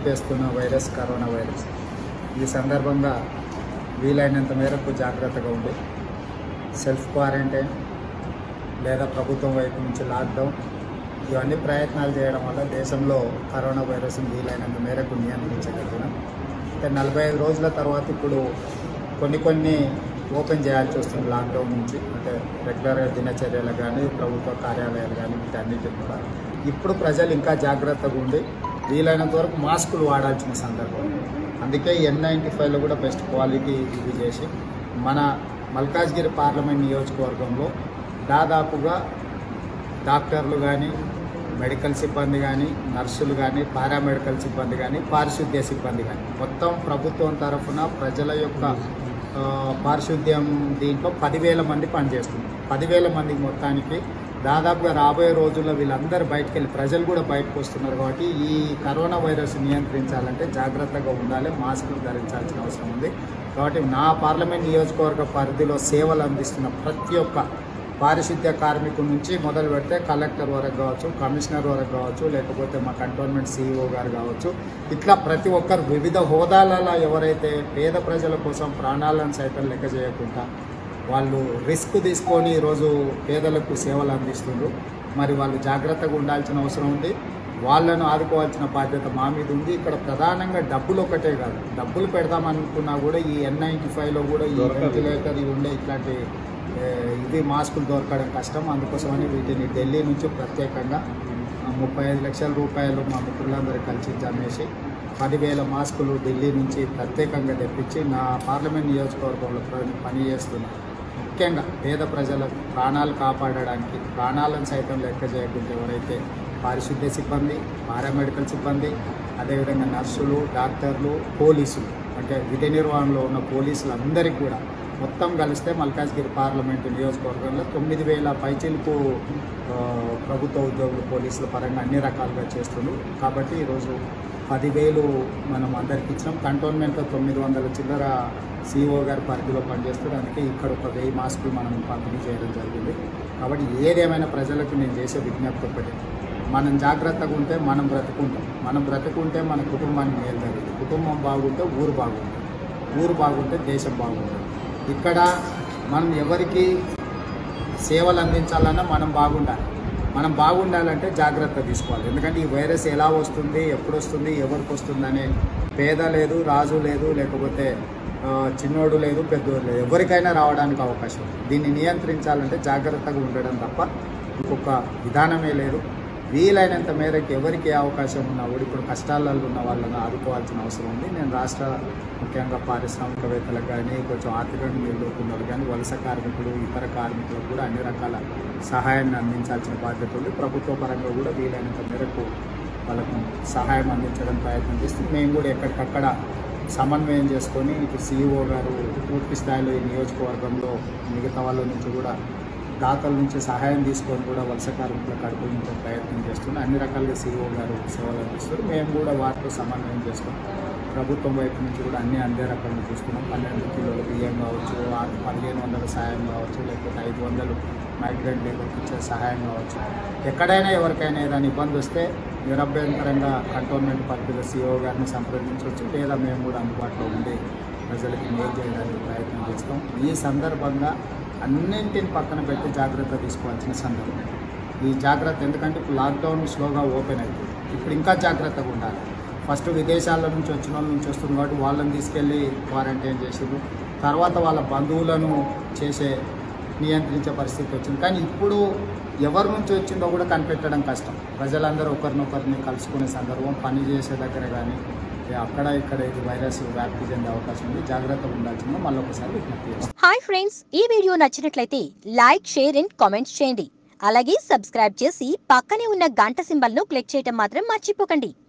చంపేస్తున్న virus corona virus ఈ సందర్భంగా వీలైనంత మేరకు జాగ్రత్తగా ఉండి సెల్ఫ్ క్వారంటైన్ లేదా ప్రభుత్వం వైపు నుంచి లాక్డౌన్ ఇవన్నీ ప్రయత్నాలు చేయడం వల్ల దేశంలో కరోనా వైరస్ వీలైనంత మేరకు నియంత్రించగలిగినాం అంటే నలభై ఐదు రోజుల తర్వాత ఇప్పుడు కొన్ని కొన్ని ఓపెన్ చేయాల్సి వస్తుంది లాక్డౌన్ నుంచి అంటే రెగ్యులర్గా దినచర్యలు కానీ ప్రభుత్వ కార్యాలయాలు కానీ వీటన్నిటిని కూడా ఇప్పుడు ప్రజలు ఇంకా జాగ్రత్తగా ఉండి వీలైనంత వరకు మాస్కులు వాడాల్సిన సందర్భం అందుకే ఎన్ నైంటీ ఫైవ్లో కూడా బెస్ట్ క్వాలిటీ ఇది చేసి మన మల్కాజ్గిరి పార్లమెంట్ నియోజకవర్గంలో దాదాపుగా డాక్టర్లు కానీ మెడికల్ సిబ్బంది కానీ నర్సులు కానీ పారామెడికల్ సిబ్బంది కానీ పారిశుద్ధ్య సిబ్బంది కానీ మొత్తం ప్రభుత్వం తరఫున ప్రజల యొక్క ఆ, పారిశుద్ధ్యం దీంట్లో పదివేల మంది పనిచేస్తుంది పదివేల మంది మొత్తానికి దాదాపుగా రాబోయే రోజుల్లో వీళ్ళందరూ బయటకు వెళ్ళి ప్రజలు కూడా బయటకు వస్తున్నారు కాబట్టి ఈ కరోనా వైరస్ నియంత్రించాలంటే జాగ్రత్తగా ఉండాలి మాస్కులు ధరించాల్సిన అవసరం ఉంది కాబట్టి నా పార్లమెంట్ నియోజకవర్గ పరిధిలో సేవలు అందిస్తున్న ప్రతి ఒక్క పారిశుద్ధ్య కార్మికుల నుంచి మొదలు పెడితే కలెక్టర్ వరకు కావచ్చు కమిషనర్ వరకు కావచ్చు లేకపోతే మా కంటోన్మెంట్ సీఈఓ గారు కావచ్చు ఇట్లా ప్రతి ఒక్కరు వివిధ హోదాలలో ఎవరైతే పేద ప్రజల కోసం ప్రాణాలను సైతం లెక్క చేయకుండా వాళ్ళు రిస్క్ తీసుకొని ఈరోజు పేదలకు సేవలు అందిస్తున్నారు మరి వాళ్ళు జాగ్రత్తగా ఉండాల్సిన అవసరం ఉంది వాళ్ళను ఆదుకోవాల్సిన బాధ్యత మా మీద ఉంది ఇక్కడ ప్రధానంగా డబ్బులు ఒకటే కాదు డబ్బులు పెడదామనుకున్నా కూడా ఈ ఎన్ నైంటీ ఫైవ్లో కూడా ఈ వెంటిలేటర్ ఇవి ఉండే ఇట్లాంటి ఏ, ఇవి మాస్కులు దొరకడం కష్టం అందుకోసమని వీటిని ఢిల్లీ నుంచి ప్రత్యేకంగా ఆ, ముప్పై ఐదు లక్షల రూపాయలు మా మిత్రులందరూ కలిసి జమేసి పదివేల మాస్కులు ఢిల్లీ నుంచి ప్రత్యేకంగా తెప్పించి నా పార్లమెంట్ నియోజకవర్గంలో ప్ర- పనిచేస్తున్న ముఖ్యంగా పేద ప్రజల ప్రాణాలు కాపాడడానికి ప్రాణాలను సైతం లెక్క చేయకుండా ఎవరైతే పారిశుద్ధ్య సిబ్బంది పారామెడికల్ సిబ్బంది అదేవిధంగా నర్సులు డాక్టర్లు పోలీసులు అంటే విధి నిర్వహణలో ఉన్న పోలీసులు అందరికీ కూడా మొత్తం కలిస్తే మల్కాజ్గిరి పార్లమెంటు నియోజకవర్గంలో తొమ్మిది వేల పైచీలకు ఆ, ప్రభుత్వ ఉద్యోగులు పోలీసుల పరంగా అన్ని రకాలుగా చేస్తున్నారు కాబట్టి ఈరోజు పదివేలు మనం అందరికి ఇచ్చినాం కంటోన్మెంట్లో తొమ్మిది వందల చిల్లర సిఇఓ గారి పరిధిలో పనిచేస్తారు అందుకే ఇక్కడ ఒక వెయ్యి మాస్కులు మనం పంపిణీ చేయడం జరిగింది కాబట్టి ఏదేమైనా ప్రజలకు నేను చేసే విజ్ఞప్తి ఒకటి మనం జాగ్రత్తగా ఉంటే మనం బ్రతుకుంటాం మనం బ్రతుకుంటే మన కుటుంబాన్ని మేలు జరుగుతుంది కుటుంబం బాగుంటే ఊరు బాగుంటుంది ఊరు బాగుంటే దేశం బాగుంటుంది ఇక్కడ మనం ఎవరికి సేవలు అందించాలన్నా మనం బాగుండాలి మనం బాగుండాలంటే జాగ్రత్త తీసుకోవాలి ఎందుకంటే ఈ వైరస్ ఎలా వస్తుంది ఎప్పుడు వస్తుంది ఎవరికి వస్తుంది అనే పేద లేదు రాజు లేదు లేకపోతే ఆ, చిన్నోడు లేదు పెద్దోడు లేదు ఎవరికైనా రావడానికి అవకాశం ఉంది దీన్ని నియంత్రించాలంటే జాగ్రత్తగా ఉండడం తప్ప ఇంకొక విధానమే లేదు వీలైనంత మేరకు ఎవరికి ఏ అవకాశం ఉన్నా కూడా ఇప్పుడు కష్టాలలో ఉన్న వాళ్ళని ఆదుకోవాల్సిన అవసరం ఉంది నేను రాష్ట్ర ముఖ్యంగా పారిశ్రామికవేత్తలకు కానీ కొంచెం ఆర్థికంగా నిలదొక్కున్న వాళ్ళు కానీ వలస కార్మికులు ఇతర కార్మికులకు కూడా అన్ని రకాల సహాయాన్ని అందించాల్సిన బాధ్యత ఉంది ప్రభుత్వ పరంగా కూడా వీలైనంత మేరకు వాళ్ళకు సహాయం అందించడం ప్రయత్నం చేస్తే మేము కూడా ఎక్కడికక్కడ సమన్వయం చేసుకొని ఇటు సీఈఓ గారు పూర్తి స్థాయిలో ఈ నియోజకవర్గంలో మిగతా వాళ్ళ నుంచి కూడా దాతల నుంచి సహాయం తీసుకొని కూడా వలస కార్మికుల కడుపునించే ప్రయత్నం చేస్తున్నాం అన్ని రకాలుగా సీఈఓ గారు సేవలు అందిస్తారు మేము కూడా వాటితో సమన్వయం చేసుకొని ప్రభుత్వం వైపు నుంచి కూడా అన్ని అందే రకాలను చూస్తున్నాం పన్నెండు కిలోల బియ్యం కావచ్చు ఆ పదిహేను వందల సహాయం కావచ్చు లేకపోతే ఐదు వందలు మైగ్రెంట్ లేబర్కి ఇచ్చే సహాయం కావచ్చు ఎక్కడైనా ఎవరికైనా ఏదైనా ఇబ్బంది వస్తే నిరభ్యంతరంగా కంటోన్మెంట్ పరిధిలో సీఓ గారిని సంప్రదించవచ్చు లేదా మేము కూడా అందుబాటులో ఉండి ప్రజలకి మేలు చేయడానికి ప్రయత్నం చేస్తాం ఈ సందర్భంగా అన్నింటిని పక్కన పెట్టి జాగ్రత్త తీసుకోవాల్సిన సందర్భం ఈ జాగ్రత్త ఎందుకంటే ఇప్పుడు లాక్డౌన్ స్లోగా ఓపెన్ అవుతుంది ఇప్పుడు ఇంకా జాగ్రత్తగా ఉండాలి ఫస్ట్ విదేశాల నుంచి వచ్చిన వాళ్ళ నుంచి వస్తుంది కాబట్టి వాళ్ళని తీసుకెళ్ళి క్వారంటైన్ చేసారు తర్వాత వాళ్ళ బంధువులను చేసే నియంత్రించే పరిస్థితి వచ్చింది కానీ ఇప్పుడు ఎవరి నుంచి వచ్చిందో కూడా కనిపెట్టడం కష్టం ప్రజలందరూ ఒకరినొకరిని కలుసుకునే సందర్భం పని చేసే దగ్గర కానీ అక్కడ ఇక్కడ ఇది వైరస్ వ్యాప్తి చెందే అవకాశం ఉంది జాగ్రత్తగా ఉండాల్సిందో మళ్ళీ ఒకసారి విజ్ఞప్తి చేస్తాం హాయ్ ఫ్రెండ్స్ ఈ వీడియో నచ్చినట్లయితే లైక్ షేర్ అండ్ కామెంట్స్ చేయండి అలాగే సబ్స్క్రైబ్ చేసి పక్కనే ఉన్న గంట సింబల్ను క్లిక్ చేయటం మాత్రం మర్చిపోకండి